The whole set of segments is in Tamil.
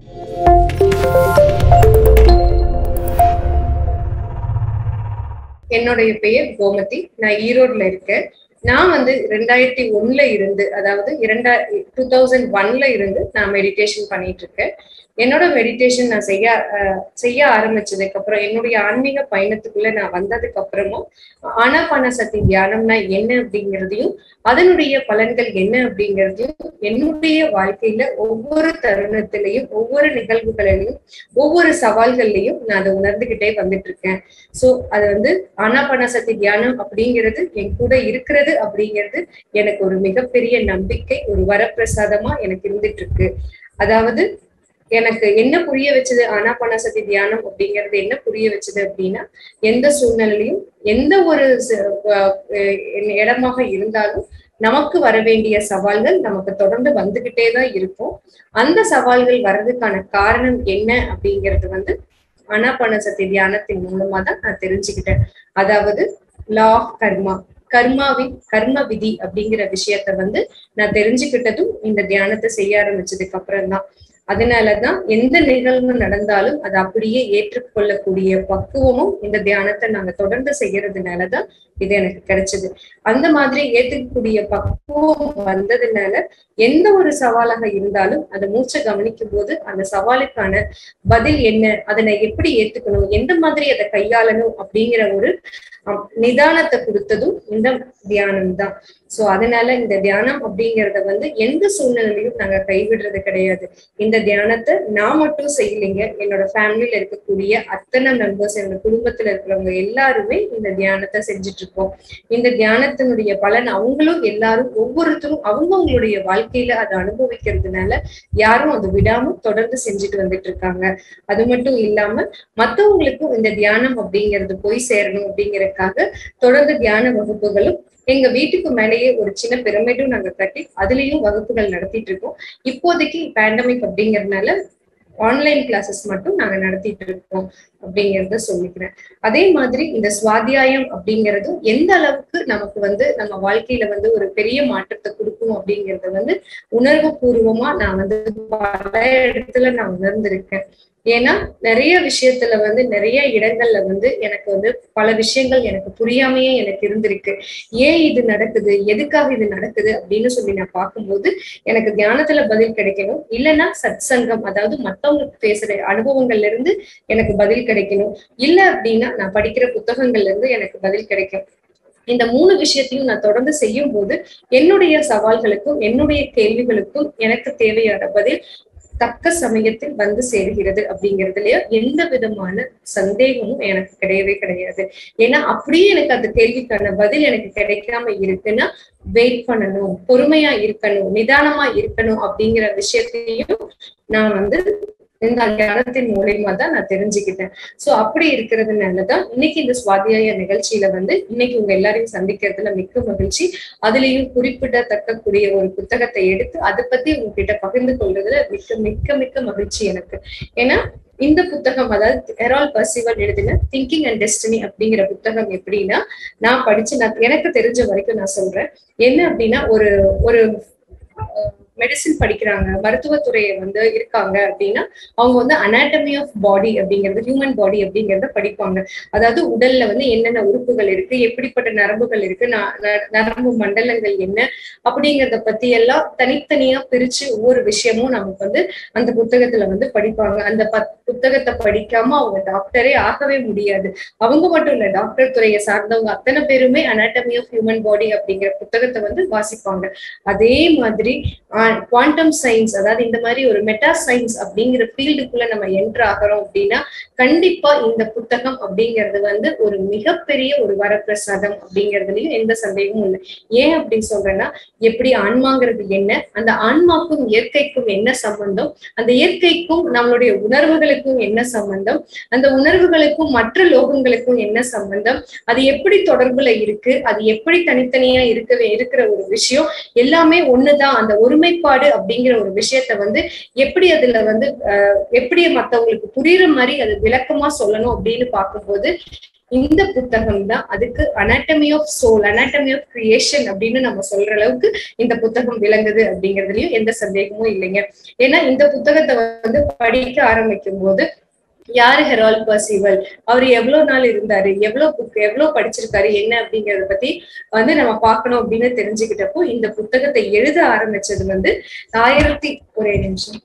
என்னுடைய பெயர் கோமதி நான் ஈரோட்ல இருக்கேன் நான் வந்து ரெண்டாயிரத்தி ஒன்னுல இருந்து அதாவது இரண்டா டூ தௌசண்ட் ஒன்ல இருந்து நான் மெடிடேஷன் பண்ணிட்டு இருக்கேன் என்னோட மெடிடேஷன் நான் செய்ய அஹ், செய்ய ஆரம்பிச்சதுக்கு அப்புறம் என்னுடைய ஆன்மீக பயணத்துக்குள்ள நான் வந்ததுக்கு அப்புறமும் ஆனாபான சக்தி தியானம்னா என்ன அப்படிங்கிறதையும் அதனுடைய பலன்கள் என்ன அப்படிங்கிறதையும் என்னுடைய வாழ்க்கையில ஒவ்வொரு தருணத்திலையும் ஒவ்வொரு நிகழ்வுகளிலையும் ஒவ்வொரு சவால்கள்லையும் நான் அதை உணர்ந்துகிட்டே வந்துட்டு இருக்கேன் சோ அது வந்து ஆனாபான சக்தி தியானம் அப்படிங்கிறது என் கூட இருக்கிறது அப்படிங்கிறது எனக்கு ஒரு மிகப்பெரிய நம்பிக்கை ஒரு வரப்பிரசாதமா எனக்கு இருந்துட்டு இருக்கு அதாவது எனக்கு என்ன புரிய வச்சது ஆனாபான சக்தி தியானம் அப்படிங்கிறது என்ன புரிய வச்சது அப்படின்னா எந்த சூழ்நிலையிலும் எந்த ஒரு ச- அஹ் அஹ் இடமாக இருந்தாலும் நமக்கு வர வேண்டிய சவால்கள் நமக்கு தொடர்ந்து வந்துகிட்டே தான் இருக்கும் அந்த சவால்கள் வர்றதுக்கான காரணம் என்ன அப்படிங்கிறது வந்து ஆனாபான சக்தி தியானத்தின் மூலமா தான் நான் தெரிஞ்சுக்கிட்டேன் அதாவது லா ஆஃப் கர்மா கர்மாவின் கர்ம விதி அப்படிங்கிற விஷயத்த வந்து நான் தெரிஞ்சுக்கிட்டதும் இந்த தியானத்தை செய்ய ஆரம்பிச்சதுக்கு அப்புறம் தான் அதனாலதான் எந்த நிகழ்வு நடந்தாலும் அதை அப்படியே ஏற்றுக்கொள்ளக்கூடிய பக்குவமும் இந்த தியானத்தை நாங்க தொடர்ந்து செய்யறதுனாலதான் இது எனக்கு கிடைச்சது அந்த மாதிரி ஏத்துக்கக்கூடிய பக்குவம் வந்ததுனால எந்த ஒரு சவாலாக இருந்தாலும் அதை மூச்சை கவனிக்கும் போது அந்த சவாலுக்கான பதில் என்ன அதனை எப்படி ஏத்துக்கணும் எந்த மாதிரி அதை கையாளணும் அப்படிங்கிற ஒரு அம், நிதானத்தை கொடுத்ததும் இந்த தியானம் தான் சோ அதனால இந்த தியானம் அப்படிங்கறத வந்து எந்த சூழ்நிலையிலும் நாங்க கைவிடுறது கிடையாது இந்த தியானத்தை நான் மட்டும் செய்யலைங்க என்னோட ஃபேமிலியில இருக்கக்கூடிய அத்தனை மெம்பர்ஸ் என்னோட குடும்பத்துல இருக்கிறவங்க எல்லாருமே இந்த தியானத்தை செஞ்சுட்டு இருக்கோம் இந்த தியானத்தினுடைய பலன் அவங்களும் எல்லாரும் ஒவ்வொருத்தரும் அவங்கவங்களுடைய வாழ்க்கையில அதை அனுபவிக்கிறதுனால யாரும் அதை விடாம தொடர்ந்து செஞ்சுட்டு வந்துட்டு இருக்காங்க அது மட்டும் இல்லாம மத்தவங்களுக்கும் இந்த தியானம் அப்படிங்கிறது போய் சேரணும் அப்படிங்கறதுக்காக தொடர்ந்து தியான வகுப்புகளும் எங்க வீட்டுக்கு மேலேயே ஒரு சின்ன பிரமிடும் நாங்க கட்டி அதுலயும் வகுப்புகள் நடத்திட்டு இருக்கோம் இப்போதைக்கு பேண்டமிக் அப்படிங்கறதுனால ஆன்லைன் கிளாஸஸ் மட்டும் நாங்க நடத்திட்டு இருக்கோம் அப்படிங்கறத சொல்லிக்கிறேன் அதே மாதிரி இந்த சுவாத்தியாயம் அப்படிங்கறதும் எந்த அளவுக்கு நமக்கு வந்து நம்ம வாழ்க்கையில வந்து ஒரு பெரிய மாற்றத்தை கொடுக்கும் அப்படிங்கறத வந்து உணர்வு பூர்வமா நான் வந்து பல இடத்துல நான் உணர்ந்திருக்கேன் ஏன்னா நிறைய விஷயத்துல வந்து நிறைய இடங்கள்ல வந்து எனக்கு வந்து பல விஷயங்கள் எனக்கு புரியாமையே எனக்கு இருந்திருக்கு ஏன் இது நடக்குது எதுக்காக இது நடக்குது அப்படின்னு சொல்லி நான் பார்க்கும்போது எனக்கு தியானத்துல பதில் கிடைக்கணும் இல்லைன்னா சத் சங்கம் அதாவது மத்தவங்க பேசுற அனுபவங்கள்ல இருந்து எனக்கு பதில் கிடைக்கணும் இல்ல அப்படின்னா நான் படிக்கிற புத்தகங்கள்ல இருந்து எனக்கு பதில் கிடைக்கும் இந்த மூணு விஷயத்தையும் நான் தொடர்ந்து செய்யும் போது என்னுடைய சவால்களுக்கும் என்னுடைய கேள்விகளுக்கும் எனக்கு தேவையான பதில் தக்க சமயத்தில் வந்து சேருகிறது அப்படிங்கிறதுலயே எந்த விதமான சந்தேகமும் எனக்கு கிடையவே கிடையாது ஏன்னா அப்படியே எனக்கு அந்த கேள்விக்கான பதில் எனக்கு கிடைக்காம இருக்குன்னா வெயிட் பண்ணணும் பொறுமையா இருக்கணும் நிதானமா இருக்கணும் அப்படிங்கிற விஷயத்தையும் நான் வந்து இந்த தியானத்தின் மூலியமா தான் நான் தெரிஞ்சுக்கிட்டேன் சோ அப்படி இருக்கிறதுனாலதான் இன்னைக்கு இந்த சுவாத்தியாய நிகழ்ச்சியில வந்து இன்னைக்கு உங்க எல்லாரையும் சந்திக்கிறதுல மிக்க மகிழ்ச்சி அதுலயும் குறிப்பிடத்தக்கக்கூடிய ஒரு புத்தகத்தை எடுத்து அதை பத்தி உங்ககிட்ட பகிர்ந்து கொள்றதுல மிக்க மிக்க மிக்க மகிழ்ச்சி எனக்கு ஏன்னா இந்த புத்தகம் அதாவது ஹெரால் பர்சிவல் எழுதின திங்கிங் அண்ட் டெஸ்டினி அப்படிங்கிற புத்தகம் எப்படின்னா நான் படிச்சு நான் எனக்கு தெரிஞ்ச வரைக்கும் நான் சொல்றேன் என்ன அப்படின்னா ஒரு ஒரு மெடிசின் படிக்கிறாங்க மருத்துவத்துறையை வந்து இருக்காங்க அப்படின்னா அவங்க வந்து அனாட்டமி ஆஃப் பாடி அப்படிங்கிறது ஹியூமன் பாடி அப்படிங்கறத படிப்பாங்க அதாவது உடல்ல வந்து என்னென்ன உறுப்புகள் இருக்கு எப்படிப்பட்ட நரம்புகள் இருக்கு ந- ந- நரம்பு மண்டலங்கள் என்ன அப்படிங்கறத பத்தி எல்லாம் தனித்தனியா பிரிச்சு ஒவ்வொரு விஷயமும் நமக்கு வந்து அந்த புத்தகத்துல வந்து படிப்பாங்க அந்த பத்- புத்தகத்தை படிக்காம அவங்க டாக்டரே ஆகவே முடியாது அவங்க மட்டும் இல்ல டாக்டர் துறையை சார்ந்தவங்க அத்தனை பேருமே அனாட்டமி ஆஃப் ஹியூமன் பாடி அப்படிங்கிற புத்தகத்தை வந்து வாசிப்பாங்க அதே மாதிரி குவாண்டம் சயின்ஸ் அதாவது இந்த மாதிரி ஒரு மெட்டா சயின்ஸ் அப்படிங்கிற ஃபீல்டுக்குள்ள நம்ம என்டர் ஆகிறோம் அப்படின்னா கண்டிப்பா இந்த புத்தகம் அப்படிங்கிறது வந்து ஒரு மிகப்பெரிய ஒரு வரப்பிரசாதம் அப்படிங்கிறதுலயும் எந்த சந்தேகமும் இல்லை ஏன் அப்படி சொல்றேன்னா எப்படி ஆன்மாங்கிறது என்ன அந்த ஆன்மாக்கும் இயற்கைக்கும் என்ன சம்பந்தம் அந்த இயற்கைக்கும் நம்மளுடைய உணர்வுகளுக்கும் என்ன சம்பந்தம் அந்த உணர்வுகளுக்கும் மற்ற லோகங்களுக்கும் என்ன சம்பந்தம் அது எப்படி தொடர்புல இருக்கு அது எப்படி தனித்தனியா இருக்க இருக்கிற ஒரு விஷயம் எல்லாமே ஒண்ணுதான் அந்த ஒருமைப்பாடு அப்படிங்கிற ஒரு விஷயத்த வந்து எப்படி அதுல வந்து அஹ், எப்படி மத்தவங்களுக்கு புரியுற மாதிரி அது விளக்கமா சொல்லணும் அப்படின்னு பார்க்கும்போது இந்த புத்தகம் தான் அதுக்கு anatomy of soul anatomy of creation அப்படின்னு நம்ம சொல்ற அளவுக்கு இந்த புத்தகம் விளங்குது அப்படிங்கிறதுலயும் எந்த சந்தேகமும் இல்லைங்க ஏன்னா இந்த புத்தகத்தை வந்து படிக்க ஆரம்பிக்கும் போது யாரு ஹெரால் பர்சிவல் அவர் எவ்வளவு நாள் இருந்தாரு எவ்வளவு புக் எவ்வளவு படிச்சிருக்காரு என்ன அப்படிங்கறத பத்தி வந்து நம்ம பார்க்கணும் அப்படின்னு தெரிஞ்சுக்கிட்டப்போ இந்த புத்தகத்தை எழுத ஆரம்பிச்சது வந்து ஆயிரத்தி ஒரே நிமிஷம்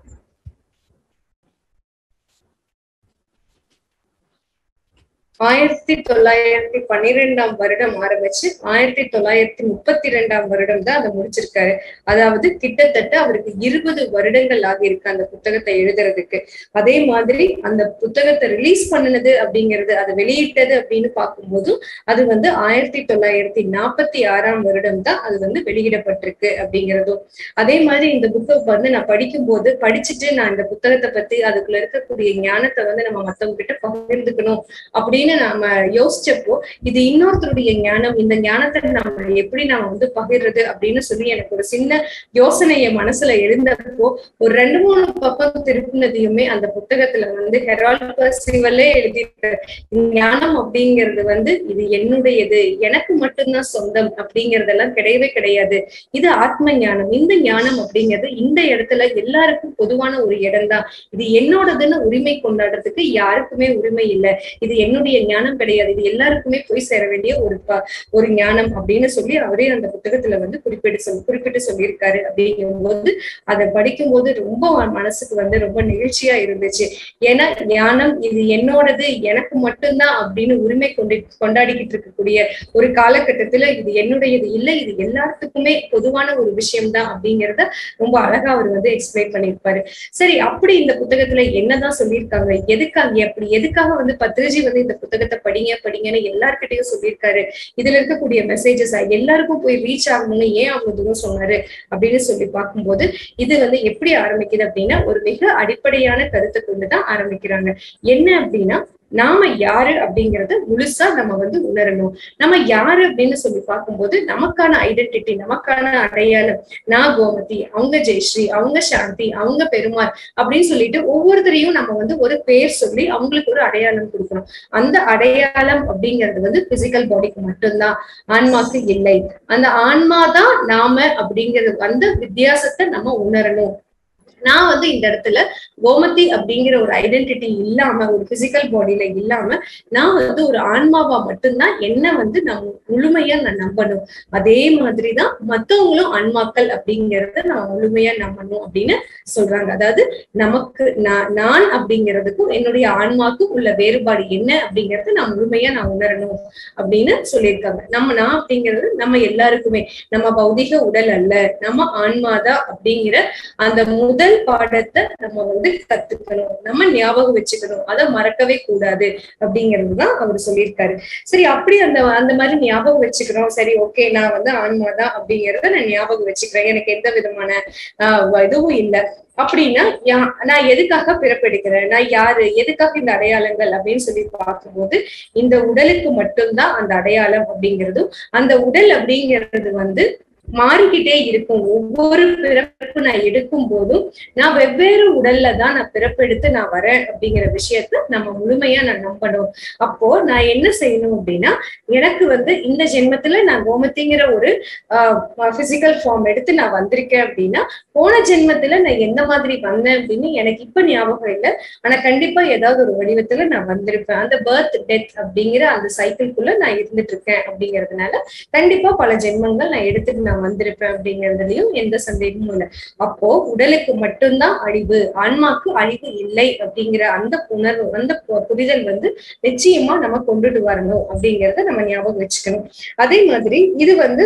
ஆயிரத்தி தொள்ளாயிரத்தி பன்னிரெண்டாம் வருடம் ஆரம்பிச்சு ஆயிரத்தி தொள்ளாயிரத்தி முப்பத்தி ரெண்டாம் வருடம் தான் அதை முடிச்சிருக்காரு அதாவது கிட்டத்தட்ட அவருக்கு இருபது வருடங்கள் ஆகியிருக்கு அந்த புத்தகத்தை எழுதுறதுக்கு அதே மாதிரி அந்த புத்தகத்தை ரிலீஸ் பண்ணினது அப்படிங்கிறது அதை வெளியிட்டது அப்படின்னு பார்க்கும்போதும் அது வந்து ஆயிரத்தி தொள்ளாயிரத்தி நாற்பத்தி ஆறாம் வருடம் தான் அது வந்து வெளியிடப்பட்டிருக்கு அப்படிங்கிறதும் அதே மாதிரி இந்த புக்கை வந்து நான் படிக்கும்போது படிச்சுட்டு நான் இந்த புத்தகத்தை பத்தி அதுக்குள்ள இருக்கக்கூடிய ஞானத்தை வந்து நம்ம மத்தவங்க கிட்ட பகிர்ந்துக்கணும் அப்படின்னு நாம யோசிச்சப்போ இது இன்னொருத்தருடைய ஞானம் இந்த ஞானத்தை நம்ம எப்படி நாம வந்து பகிர்றது அப்படின்னு சொல்லி எனக்கு ஒரு சின்ன யோசனைய மனசுல எழுந்தப்போ ஒரு ரெண்டு மூணு பக்கம் திருப்பினதையுமே அந்த புத்தகத்துல வந்து ஹெரால்ட் பர்சிவலே எழுதியிருக்க ஞானம் அப்படிங்கிறது வந்து இது என்னுடையது எனக்கு மட்டும்தான் சொந்தம் அப்படிங்கறதெல்லாம் கிடையவே கிடையாது இது ஆத்ம ஞானம் இந்த ஞானம் அப்படிங்கிறது இந்த இடத்துல எல்லாருக்கும் பொதுவான ஒரு இடம் தான் இது என்னோடதுன்னு உரிமை கொண்டாடுறதுக்கு யாருக்குமே உரிமை இல்லை இது என்னுடைய ஞானம் கிடையாது இது எல்லாருக்குமே போய் சேர வேண்டிய ஒரு ப- ஒரு ஞானம் அப்படின்னு சொல்லி அவரே அந்த புத்தகத்துல வந்து குறிப்பிட்டு சொல் குறிப்பிட்டு சொல்லியிருக்காரு அப்படிங்கும்போது அதை படிக்கும்போது ரொம்ப மனசுக்கு வந்து ரொம்ப நிகழ்ச்சியா இருந்துச்சு ஏன்னா ஞானம் இது என்னோடது எனக்கு மட்டும்தான் அப்படின்னு உரிமை கொண்டு கொண்டாடிக்கிட்டு இருக்கக்கூடிய ஒரு காலகட்டத்துல இது என்னுடையது இல்லை இது எல்லாத்துக்குமே பொதுவான ஒரு விஷயம்தான் அப்படிங்கிறத ரொம்ப அழகா அவர் வந்து எக்ஸ்பிளைன் பண்ணியிருப்பாரு சரி அப்படி இந்த புத்தகத்துல என்னதான் சொல்லியிருக்காங்க எதுக்காக எப்படி எதுக்காக வந்து பத்ரிஜி வந்து இந்த புத்தகத்தை படிங்க படிங்கன்னு எல்லார்கிட்டயும் சொல்லியிருக்காரு இதுல இருக்கக்கூடிய மெசேஜஸ் எல்லாருக்கும் போய் ரீச் ஆகணும்னு ஏன் அவங்க தூரம் சொன்னாரு அப்படின்னு சொல்லி பார்க்கும்போது இது வந்து எப்படி ஆரம்பிக்குது அப்படின்னா ஒரு மிக அடிப்படையான கருத்தை கொண்டுதான் ஆரம்பிக்கிறாங்க என்ன அப்படின்னா நாம யாரு அப்படிங்கறத முழுசா நம்ம வந்து உணரணும் நம்ம யாரு அப்படின்னு சொல்லி பார்க்கும்போது நமக்கான ஐடென்டிட்டி நமக்கான அடையாளம் நான் கோமதி அவங்க ஜெயஸ்ரீ அவங்க சாந்தி அவங்க பெருமாள் அப்படின்னு சொல்லிட்டு ஒவ்வொருத்தரையும் நம்ம வந்து ஒரு பேர் சொல்லி அவங்களுக்கு ஒரு அடையாளம் கொடுக்கணும் அந்த அடையாளம் அப்படிங்கிறது வந்து பிசிக்கல் பாடிக்கு மட்டும்தான் ஆன்மாக்கு இல்லை அந்த ஆன்மா தான் நாம அப்படிங்கிறது அந்த வித்தியாசத்தை நம்ம உணரணும் நான் வந்து இந்த இடத்துல கோமதி அப்படிங்கிற ஒரு ஐடென்டிட்டி இல்லாம ஒரு பிசிக்கல் பாடியில இல்லாம நான் வந்து ஒரு ஆன்மாவா மட்டும்தான் என்ன வந்து நம்ம முழுமையா நான் நம்பணும் அதே மாதிரிதான் மத்தவங்களும் ஆன்மாக்கள் அப்படிங்கறத நான் முழுமையா நம்பணும் அப்படின்னு சொல்றாங்க அதாவது நமக்கு நான் நான் அப்படிங்கிறதுக்கும் என்னுடைய ஆன்மாக்கும் உள்ள வேறுபாடு என்ன அப்படிங்கறது நான் முழுமையா நான் உணரணும் அப்படின்னு சொல்லியிருக்காங்க நம்ம நான் அப்படிங்கிறது நம்ம எல்லாருக்குமே நம்ம பௌதிக உடல் அல்ல நம்ம ஆன்மாதான் அப்படிங்கிற அந்த முதல் பாடத்தை நம்ம வந்து கத்துக்கணும் நம்ம ஞாபகம் வச்சுக்கணும் அதை மறக்கவே கூடாது அப்படிங்கிறதுதான் அவர் சொல்லியிருக்காரு சரி அப்படி அந்த அந்த மாதிரி ஞாபகம் வச்சுக்கிறோம் சரி ஓகே நான் வந்து ஆன்மாதான் அப்படிங்கறத நான் ஞாபகம் வச்சுக்கிறேன் எனக்கு எந்த விதமான ஆஹ் இதுவும் இல்லை அப்படின்னா யா- நான் எதுக்காக பிறப்பெடுக்கிறேன் நான் யாரு எதுக்காக இந்த அடையாளங்கள் அப்படின்னு சொல்லி பார்க்கும்போது இந்த உடலுக்கு மட்டும்தான் அந்த அடையாளம் அப்படிங்கிறதும் அந்த உடல் அப்படிங்கிறது வந்து மாறிக்கிட்டே இருக்கும் ஒவ்வொரு பிறப்பு நான் எடுக்கும் போதும் நான் வெவ்வேறு உடல்ல தான் நான் பிறப்பெடுத்து நான் வரேன் அப்படிங்கிற விஷயத்த நம்ம முழுமையா நான் நம்பணும் அப்போ நான் என்ன செய்யணும் அப்படின்னா எனக்கு வந்து இந்த ஜென்மத்துல நான் கோமதிங்கிற ஒரு பிசிக்கல் ஃபார்ம் எடுத்து நான் வந்திருக்கேன் அப்படின்னா போன ஜென்மத்துல நான் எந்த மாதிரி வந்தேன் அப்படின்னு எனக்கு இப்ப ஞாபகம் இல்லை ஆனா கண்டிப்பா ஏதாவது ஒரு வடிவத்துல நான் வந்திருப்பேன் அந்த பர்த் டெத் அப்படிங்கிற அந்த சைக்கிள்குள்ள நான் இருந்துட்டு இருக்கேன் அப்படிங்கறதுனால கண்டிப்பா பல ஜென்மங்கள் நான் எடுத்துட்டு நான் வந்திருப்பேன் அப்படிங்கறதுலயும் எந்த சந்தேகமும் இல்லை அப்போ உடலுக்கு மட்டும்தான் அழிவு ஆன்மாக்கு அழிவு இல்லை அப்படிங்கிற அந்த உணர்வு அந்த பு- புரிதல் வந்து நிச்சயமா நம்ம கொண்டுட்டு வரணும் அப்படிங்கறத நம்ம ஞாபகம் வச்சுக்கணும் அதே மாதிரி இது வந்து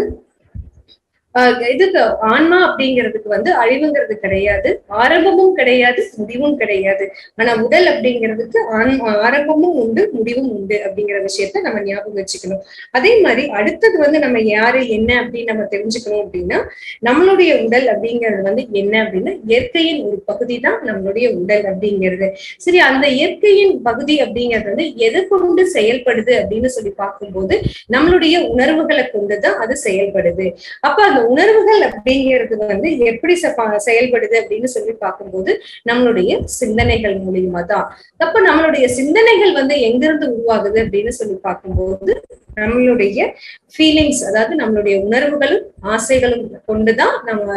ஆஹ் இதுக்கு ஆன்மா அப்படிங்கிறதுக்கு வந்து அழிவுங்கிறது கிடையாது ஆரம்பமும் கிடையாது முடிவும் கிடையாது ஆனா உடல் அப்படிங்கிறதுக்கு ஆன்மா ஆரம்பமும் உண்டு முடிவும் உண்டு அப்படிங்கிற விஷயத்த நம்ம ஞாபகம் வச்சுக்கணும் அதே மாதிரி அடுத்தது வந்து நம்ம யாரு என்ன அப்படின்னு நம்ம தெரிஞ்சுக்கணும் அப்படின்னா நம்மளுடைய உடல் அப்படிங்கிறது வந்து என்ன அப்படின்னா இயற்கையின் ஒரு பகுதி தான் நம்மளுடைய உடல் அப்படிங்கிறது சரி அந்த இயற்கையின் பகுதி அப்படிங்கிறது வந்து எதை கொண்டு செயல்படுது அப்படின்னு சொல்லி பார்க்கும்போது நம்மளுடைய உணர்வுகளை கொண்டுதான் அது செயல்படுது அப்ப அந்த உணர்வுகள் அப்படிங்கிறது வந்து எப்படி ச- செயல்படுது அப்படின்னு சொல்லி பார்க்கும்போது நம்மளுடைய சிந்தனைகள் மூலியமா தான் அப்ப நம்மளுடைய சிந்தனைகள் வந்து எங்கிருந்து உருவாகுது அப்படின்னு சொல்லி பார்க்கும்போது நம்மளுடைய ஃபீலிங்ஸ் அதாவது நம்மளுடைய உணர்வுகளும் ஆசைகளும் கொண்டுதான் நம்ம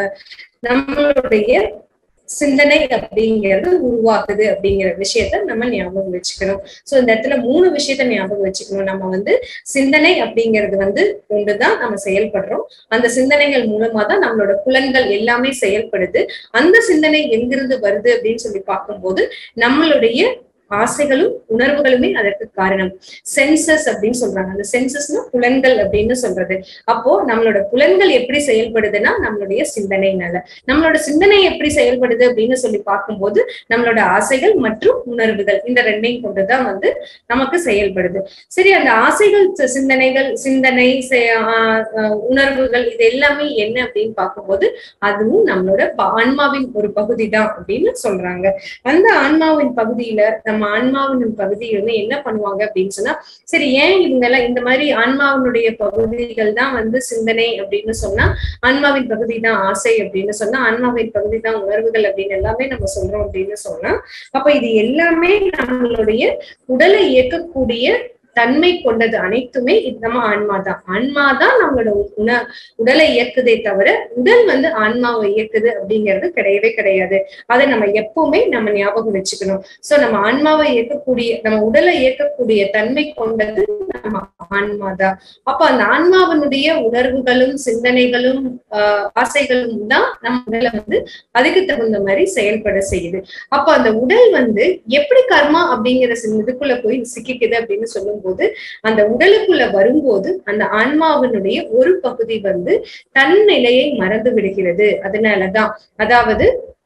நம்மளுடைய சிந்தனை அப்படிங்கிறது உருவாகுது அப்படிங்கிற விஷயத்த நம்ம ஞாபகம் வச்சுக்கணும் சோ இந்த இடத்துல மூணு விஷயத்த ஞாபகம் வச்சுக்கணும் நம்ம வந்து சிந்தனை அப்படிங்கிறது வந்து ஒன்றுதான் நம்ம செயல்படுறோம் அந்த சிந்தனைகள் மூலமா தான் நம்மளோட புலன்கள் எல்லாமே செயல்படுது அந்த சிந்தனை எங்கிருந்து வருது அப்படின்னு சொல்லி பார்க்கும்போது நம்மளுடைய ஆசைகளும் உணர்வுகளுமே அதற்கு காரணம் சென்சஸ் அப்படின்னு சொல்றாங்க அந்த சென்சஸ்னா புலன்கள் அப்படின்னு சொல்றது அப்போ நம்மளோட புலன்கள் எப்படி செயல்படுதுன்னா நம்மளுடைய சிந்தனைனால நம்மளோட சிந்தனை எப்படி செயல்படுது அப்படின்னு சொல்லி பார்க்கும்போது நம்மளோட ஆசைகள் மற்றும் உணர்வுகள் இந்த ரெண்டையும் கொண்டுதான் வந்து நமக்கு செயல்படுது சரி அந்த ஆசைகள் சி- சிந்தனைகள் சிந்தனை செ- ஆஹ் ஆஹ் உணர்வுகள் இது எல்லாமே என்ன அப்படின்னு பார்க்கும்போது அதுவும் நம்மளோட ப- ஆன்மாவின் ஒரு பகுதி தான் அப்படின்னு சொல்றாங்க அந்த ஆன்மாவின் பகுதியில நம்ம ஆன்மாவின் பகுதியில் வந்து என்ன பண்ணுவாங்க அப்படின்னு சொன்னா சரி ஏன் இவங்க எல்லாம் இந்த மாதிரி ஆன்மாவினுடைய பகுதிகள் தான் வந்து சிந்தனை அப்படின்னு சொன்னா ஆன்மாவின் பகுதி தான் ஆசை அப்படின்னு சொன்னா ஆன்மாவின் பகுதி தான் உணர்வுகள் அப்படின்னு எல்லாமே நம்ம சொல்றோம் அப்படின்னு சொன்னா அப்ப இது எல்லாமே நம்மளுடைய உடலை இயக்கக்கூடிய தன்மை கொண்டது அனைத்துமே இது நம்ம ஆன்மா தான் ஆன்மா தான் நம்மளோட உண உடலை இயக்குதே தவிர உடல் வந்து ஆன்மாவை இயக்குது அப்படிங்கிறது கிடையவே கிடையாது அதை நம்ம எப்பவுமே நம்ம ஞாபகம் வச்சுக்கணும் சோ நம்ம ஆன்மாவை இயக்கக்கூடிய நம்ம உடலை இயக்கக்கூடிய தன்மை கொண்டது நம்ம ஆன்மா தான் அப்ப அந்த ஆன்மாவினுடைய உணர்வுகளும் சிந்தனைகளும் ஆஹ் ஆசைகளும் தான் நம்ம உடலை வந்து அதுக்கு தகுந்த மாதிரி செயல்பட செய்யுது அப்ப அந்த உடல் வந்து எப்படி கர்மா அப்படிங்கிற சி- இதுக்குள்ள போய் சிக்கிக்குது அப்படின்னு சொல்லும்போது அந்த உடலுக்குள்ள வரும்போது அந்த ஆன்மாவினுடைய ஒரு பகுதி வந்து தன் நிலையை மறந்து விடுகிறது அதனாலதான் அதாவது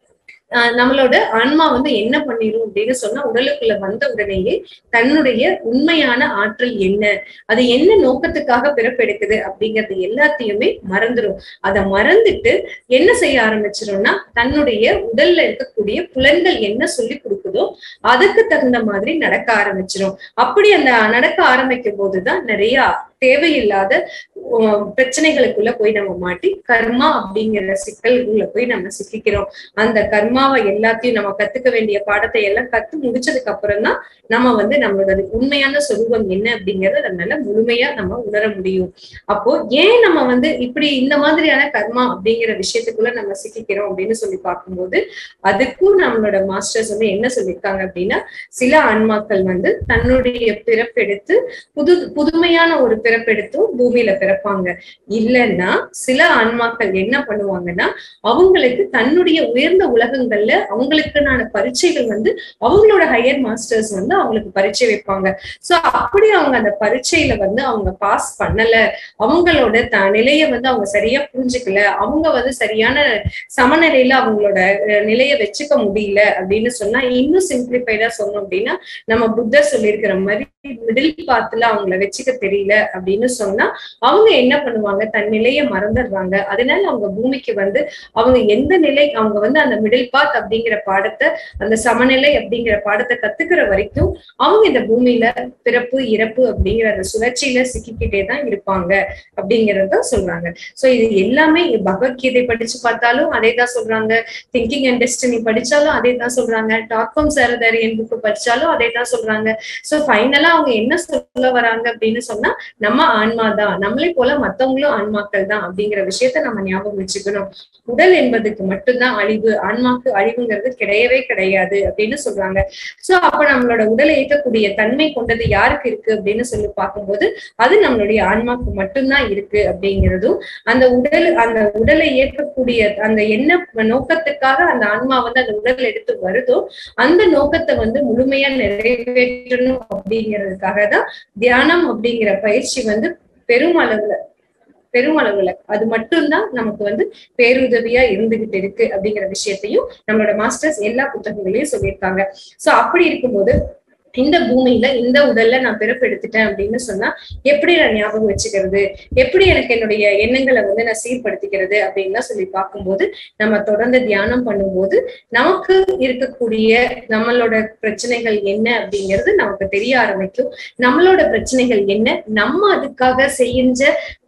ஆஹ் நம்மளோட ஆன்மா வந்து என்ன பண்ணிரும் அப்படின்னு சொன்னா உடலுக்குள்ள வந்த உடனேயே தன்னுடைய உண்மையான ஆற்றல் என்ன அது என்ன நோக்கத்துக்காக பிறப்பெடுக்குது அப்படிங்கறது எல்லாத்தையுமே மறந்துடும் அதை மறந்துட்டு என்ன செய்ய ஆரம்பிச்சிரும்னா தன்னுடைய உடல்ல இருக்கக்கூடிய புலன்கள் என்ன சொல்லி கொடுக்குதோ அதுக்கு தகுந்த மாதிரி நடக்க ஆரம்பிச்சிரும் அப்படி அந்த நடக்க ஆரம்பிக்கும் போதுதான் நிறைய தேவையில்லாத உம், பிரச்சனைகளுக்குள்ள போய் நம்ம மாட்டி கர்மா அப்படிங்கிற சிக்கல்குள்ள போய் நம்ம சிக்கிக்கிறோம் அந்த கர்மாவை எல்லாத்தையும் நம்ம கத்துக்க வேண்டிய பாடத்தை எல்லாம் கத்து முடிச்சதுக்கு அப்புறம் தான் நம்ம வந்து நம்மளோட உண்மையான சொரூபம் என்ன அப்படிங்கறத நம்மளால முழுமையா நம்ம உணர முடியும் அப்போ ஏன் நம்ம வந்து இப்படி இந்த மாதிரியான கர்மா அப்படிங்கிற விஷயத்துக்குள்ள நம்ம சிக்கிக்கிறோம் அப்படின்னு சொல்லி பார்க்கும்போது அதுக்கும் நம்மளோட மாஸ்டர்ஸ் வந்து என்ன சொல்லியிருக்காங்க அப்படின்னா சில ஆன்மாக்கள் வந்து தன்னுடைய பிறப்பெடுத்து புது புதுமையான ஒரு பிறப்பெடுத்தும் பூமியில பிறப்பாங்க இல்லைன்னா சில ஆன்மாக்கள் என்ன பண்ணுவாங்கன்னா அவங்களுக்கு தன்னுடைய உயர்ந்த உலகங்கள்ல அவங்களுக்குனான பரீட்சைகள் வந்து அவங்களோட ஹையர் மாஸ்டர்ஸ் வந்து அவங்களுக்கு பரீட்சை வைப்பாங்க சோ அப்படி அவங்க அந்த பரீட்சையில வந்து அவங்க பாஸ் பண்ணல அவங்களோட த நிலைய வந்து அவங்க சரியா புரிஞ்சுக்கல அவங்க வந்து சரியான சமநிலையில அவங்களோட அஹ், நிலைய வச்சுக்க முடியல அப்படின்னு சொன்னா இன்னும் சிம்பிளிஃபைடா சொன்னோம் அப்படின்னா நம்ம புத்தர் சொல்லியிருக்கிற மாதிரி மிடில் பாத்துல அவங்கள வச்சுக்க தெரியல அப்படின்னு சொன்னா அவங்க என்ன பண்ணுவாங்க தன் நிலைய மறந்துடுறாங்க அதனால அவங்க பூமிக்கு வந்து அவங்க எந்த நிலை அவங்க வந்து அந்த மிடில் பாத் அப்படிங்கிற பாடத்தை அந்த சமநிலை அப்படிங்கிற பாடத்தை கத்துக்கிற வரைக்கும் அவங்க இந்த பூமியில பிறப்பு இறப்பு அப்படிங்கிற அந்த சுழற்சியில சிக்கிக்கிட்டே தான் இருப்பாங்க அப்படிங்கறத சொல்றாங்க சோ இது எல்லாமே பகவத்கீதை படிச்சு பார்த்தாலும் அதே தான் சொல்றாங்க திங்கிங் அண்ட் டெஸ்டினி படிச்சாலும் அதே தான் சொல்றாங்க டாக்டம் சரதரியன் புக்கு படிச்சாலும் அதே தான் சொல்றாங்க சோ ஃபைனலா அவங்க என்ன சொல்ல வராங்க அப்படின்னு சொன்னா நம்ம ஆன்மா தான் நம்மளை போல மத்தவங்களும் ஆன்மாக்கள் தான் அப்படிங்கிற விஷயத்த நம்ம ஞாபகம் வச்சுக்கணும் உடல் என்பதுக்கு மட்டும்தான் அழிவு ஆன்மாக்கு அழிவுங்கிறது கிடையவே கிடையாது அப்படின்னு சொல்றாங்க சோ அப்ப நம்மளோட உடலை இயக்கக்கூடிய தன்மை கொண்டது யாருக்கு இருக்கு அப்படின்னு சொல்லி பார்க்கும்போது அது நம்மளுடைய ஆன்மாக்கு மட்டும்தான் இருக்கு அப்படிங்கிறதும் அந்த உடல் அந்த உடலை இயக்கக்கூடிய அந்த என்ன நோக்கத்துக்காக அந்த ஆன்மா வந்து அந்த உடல் எடுத்து வருதோ அந்த நோக்கத்தை வந்து முழுமையா நிறைவேற்றணும் அப்படிங்கிறதுக்காக தான் தியானம் அப்படிங்கிற பயிற்சி வந்து பெருமளவுல பெருமளவுல அது மட்டும்தான் நமக்கு வந்து பேருதவியா இருந்துகிட்டு இருக்கு அப்படிங்கிற விஷயத்தையும் நம்மளோட மாஸ்டர்ஸ் எல்லா புத்தகங்களையும் சொல்லியிருக்காங்க சோ அப்படி இருக்கும்போது இந்த பூமியில இந்த உடல்ல நான் பிறப்பெடுத்துட்டேன் அப்படின்னு சொன்னா எப்படி நான் ஞாபகம் வச்சுக்கிறது எப்படி எனக்கு என்னுடைய எண்ணங்களை வந்து நான் சீர்படுத்திக்கிறது அப்படின்லாம் சொல்லி பார்க்கும்போது நம்ம தொடர்ந்து தியானம் பண்ணும்போது நமக்கு இருக்கக்கூடிய நம்மளோட பிரச்சனைகள் என்ன அப்படிங்கிறது நமக்கு தெரிய ஆரம்பிக்கும் நம்மளோட பிரச்சனைகள் என்ன நம்ம அதுக்காக செஞ்ச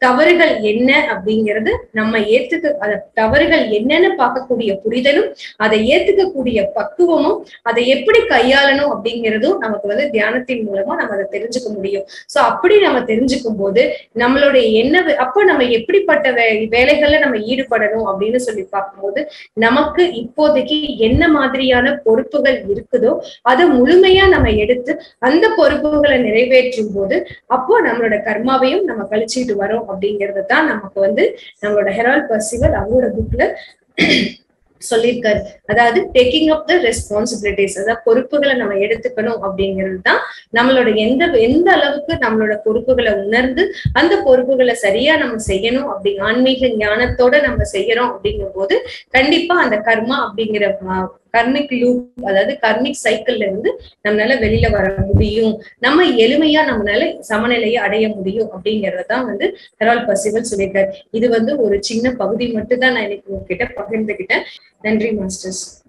தவறுகள் என்ன அப்படிங்கிறது நம்ம ஏத்துக்க அத தவறுகள் என்னன்னு பார்க்கக்கூடிய புரிதலும் அதை ஏத்துக்கக்கூடிய பக்குவமும் அதை எப்படி கையாளணும் அப்படிங்கிறதும் நமக்கு வந்து தியானத்தின் மூலமா நம்ம அதை தெரிஞ்சுக்க முடியும் சோ அப்படி நம்ம தெரிஞ்சுக்கும் போது நம்மளுடைய என்ன வே- அப்ப நம்ம எப்படிப்பட்ட வே வேலைகள்ல நம்ம ஈடுபடணும் அப்படின்னு சொல்லி பார்க்கும்போது நமக்கு இப்போதைக்கு என்ன மாதிரியான பொறுப்புகள் இருக்குதோ அதை முழுமையா நம்ம எடுத்து அந்த பொறுப்புகளை நிறைவேற்றும் போது அப்போ நம்மளோட கர்மாவையும் நம்ம கழிச்சிட்டு வரோம் அப்படிங்கறது தான் நமக்கு வந்து நம்மளோட ஹெரால் பர்சிவல் அவரோட புக்ல சொல்லியிருக்காரு அதாவது டேக்கிங் அப் த ரெஸ்பான்சிபிலிட்டிஸ் அதாவது பொறுப்புகளை நம்ம எடுத்துக்கணும் அப்படிங்கிறது தான் நம்மளோட எந்த எந்த அளவுக்கு நம்மளோட பொறுப்புகளை உணர்ந்து அந்த பொறுப்புகளை சரியா நம்ம செய்யணும் அப்படி ஆன்மீக ஞானத்தோட நம்ம செய்யறோம் அப்படிங்கும் போது கண்டிப்பா அந்த கர்மா அப்படிங்கிற கர்மிக் லூப் அதாவது கர்மிக் சைக்கிள்ல இருந்து நம்மளால வெளியில வர முடியும் நம்ம எளிமையா நம்மளால சமநிலையை அடைய முடியும் அப்படிங்கறதான் வந்து ஹெரால் பசிவல் சொல்லியிருக்காரு இது வந்து ஒரு சின்ன பகுதி மட்டும் தான் நான் இன்னைக்கு உங்ககிட்ட பகிர்ந்துகிட்டேன் நன்றி மாஸ்டர்ஸ்